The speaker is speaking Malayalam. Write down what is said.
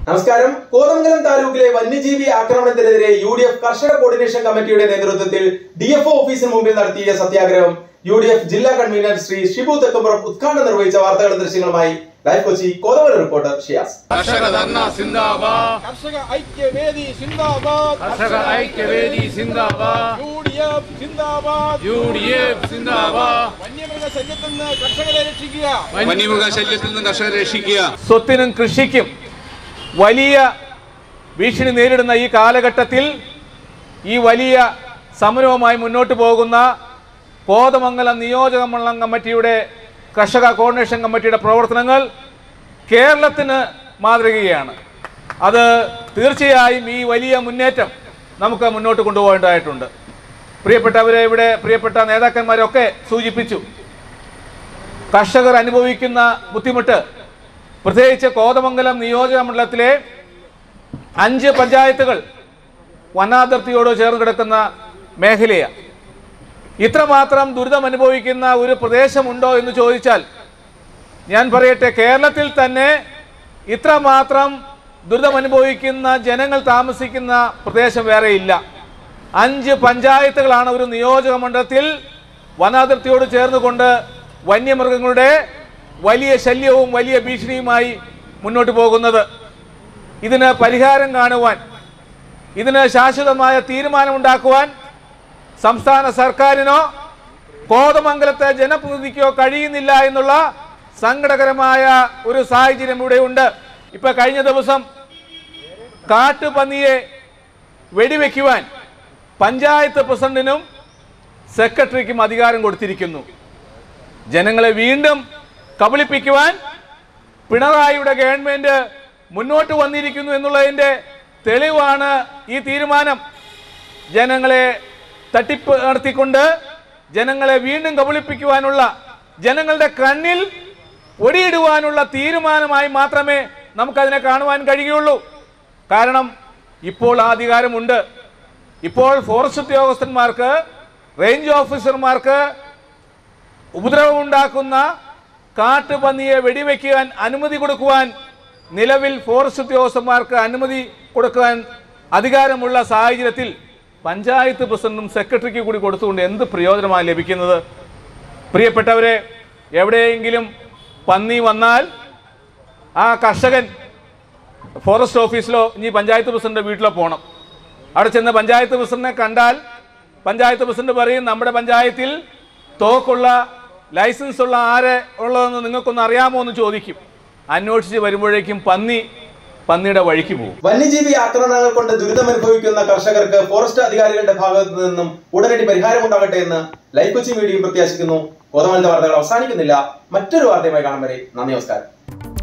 നമസ്കാരം കോതമംഗലം താലൂക്കിലെ വന്യജീവി ആക്രമണത്തിനെതിരെ യു ഡി എഫ് കർഷക കോർഡിനേഷൻ കമ്മിറ്റിയുടെ നേതൃത്വത്തിൽ ഡി എഫ് ഒ ഓഫീസിന് മുമ്പിൽ നടത്തിയ സത്യാഗ്രഹം യു ഡി എഫ് ജില്ലാ കൺവീനർ ശ്രീ ഷിബു തെക്കമ്പുറം ഉദ്ഘാടനം നിർവഹിച്ച വാർത്തകളും ദൃശ്യങ്ങളുമായി ലൈവ് കൊച്ചി കോതമംഗലം റിപ്പോർട്ടർ ഷിയാസ് കർഷക ധർണ സിന്ദാബാദ് കർഷക ഐക്യവേദി സിന്ദാബാദ് കർഷക ഐക്യവേദി സിന്ദാബാദ് യു ഡി എഫ് സിന്ദാബാദ് യു ഡി എഫ് സിന്ദാബാദ് വന്യമൃഗ ശല്യത്തിൽ നിന്ന് കർഷകരെ രക്ഷിക്കുക വന്യമൃഗ ശല്യത്തിൽ നിന്ന് കർഷകരെ രക്ഷിക്കുക സ്വത്തിനും കൃഷിക്കും വലിയ ഭീഷണി നേരിടുന്ന ഈ കാലഘട്ടത്തിൽ ഈ വലിയ സമരവുമായി മുന്നോട്ട് പോകുന്ന കോതമംഗലം നിയോജക മണ്ഡലം കമ്മിറ്റിയുടെ കർഷക കോർഡിനേഷൻ കമ്മിറ്റിയുടെ പ്രവർത്തനങ്ങൾ കേരളത്തിന് മാതൃകയാണ് അത് തീർച്ചയായും ഈ വലിയ മുന്നേറ്റം നമുക്ക് മുന്നോട്ട് കൊണ്ടുപോകേണ്ടതായിട്ടുണ്ട് പ്രിയപ്പെട്ടവരെ ഇവിടെ പ്രിയപ്പെട്ട നേതാക്കന്മാരൊക്കെ സൂചിപ്പിച്ചു കർഷകർ അനുഭവിക്കുന്ന ബുദ്ധിമുട്ട് പ്രത്യേകിച്ച് കോതമംഗലം നിയോജക മണ്ഡലത്തിലെ അഞ്ച് പഞ്ചായത്തുകൾ വനാതിർത്തിയോട് ചേർന്ന് കിടക്കുന്ന മേഖലയാണ് ഇത്രമാത്രം ദുരിതം അനുഭവിക്കുന്ന ഒരു പ്രദേശമുണ്ടോ എന്ന് ചോദിച്ചാൽ ഞാൻ പറയട്ടെ കേരളത്തിൽ തന്നെ ഇത്രമാത്രം ദുരിതം അനുഭവിക്കുന്ന ജനങ്ങൾ താമസിക്കുന്ന പ്രദേശം വേറെയില്ല അഞ്ച് പഞ്ചായത്തുകളാണ് ഒരു നിയോജക മണ്ഡലത്തിൽ വനാതിർത്തിയോട് ചേർന്നുകൊണ്ട് വന്യമൃഗങ്ങളുടെ വലിയ ശല്യവും വലിയ ഭീഷണിയുമായി മുന്നോട്ട് പോകുന്നത് ഇതിന് പരിഹാരം കാണുവാൻ ഇതിന് ശാശ്വതമായ തീരുമാനമുണ്ടാക്കുവാൻ സംസ്ഥാന സർക്കാരിനോ കോതമംഗലത്തെ ജനപ്രതിനിധിക്കോ കഴിയുന്നില്ല എന്നുള്ള സങ്കടകരമായ ഒരു സാഹചര്യം ഇവിടെയുണ്ട് ഇപ്പൊ കഴിഞ്ഞ ദിവസം കാട്ടുപന്നിയെ വെടിവെക്കുവാൻ പഞ്ചായത്ത് പ്രസിഡന്റിനും സെക്രട്ടറിക്കും അധികാരം കൊടുത്തിരിക്കുന്നു ജനങ്ങളെ വീണ്ടും കബളിപ്പിക്കുവാൻ പിണറായിയുടെ ഗവൺമെന്റ് മുന്നോട്ട് വന്നിരിക്കുന്നു എന്നുള്ളതിന്റെ തെളിവാണ് ഈ തീരുമാനം ജനങ്ങളെ തട്ടിപ്പ് നടത്തിക്കൊണ്ട് ജനങ്ങളെ വീണ്ടും കബളിപ്പിക്കുവാനുള്ള ജനങ്ങളുടെ കണ്ണിൽ ഒടിയിടുവാനുള്ള തീരുമാനമായി മാത്രമേ നമുക്കതിനെ കാണുവാൻ കഴിയുള്ളൂ കാരണം ഇപ്പോൾ ആ അധികാരമുണ്ട് ഇപ്പോൾ ഫോറസ്റ്റ് ഉദ്യോഗസ്ഥന്മാർക്ക് റേഞ്ച് ഓഫീസർമാർക്ക് ഉപദ്രവമുണ്ടാക്കുന്ന കാട്ടുപന്നിയെ വെടിവെക്കുവാൻ അനുമതി കൊടുക്കുവാൻ നിലവിൽ ഫോറസ്റ്റ് ഉദ്യോഗസ്ഥന്മാർക്ക് അനുമതി കൊടുക്കുവാൻ അധികാരമുള്ള സാഹചര്യത്തിൽ പഞ്ചായത്ത് പ്രസിഡന്റും സെക്രട്ടറിക്ക് കൂടി കൊടുത്തുകൊണ്ട് എന്ത് പ്രയോജനമാണ് ലഭിക്കുന്നത് പ്രിയപ്പെട്ടവരെ എവിടെയെങ്കിലും പന്നി വന്നാൽ ആ കർഷകൻ ഫോറസ്റ്റ് ഓഫീസിലോ ഇനി പഞ്ചായത്ത് പ്രസിഡന്റ് വീട്ടിലോ പോകണം അവിടെ ചെന്ന് പഞ്ചായത്ത് പ്രസിഡന്റിനെ കണ്ടാൽ പഞ്ചായത്ത് പ്രസിഡന്റ് പറയും നമ്മുടെ പഞ്ചായത്തിൽ തോക്കുള്ള ലൈസൻസ് ഉള്ള ആരെ ഉള്ളതെന്ന് നിങ്ങൾക്കൊന്ന് അറിയാമോ എന്ന് ചോദിക്കും അന്വേഷിച്ച് വരുമ്പോഴേക്കും പന്നി പന്നിയുടെ വഴിക്ക് പോകും വന്യജീവി ആക്രമണങ്ങൾ കൊണ്ട് ദുരിതം അനുഭവിക്കുന്ന കർഷകർക്ക് ഫോറസ്റ്റ് അധികാരികളുടെ ഭാഗത്തു നിന്നും ഉടനടി പരിഹാരമുണ്ടാകട്ടെ എന്ന് ലൈവ് കൊച്ചി മീഡിയയും പ്രത്യാശിക്കുന്നു കോതമംഗലത്തെ വാർത്തകൾ അവസാനിക്കുന്നില്ല മറ്റൊരു വാർത്തയുമായി കാണും വരെ നന്ദി നമസ്കാരം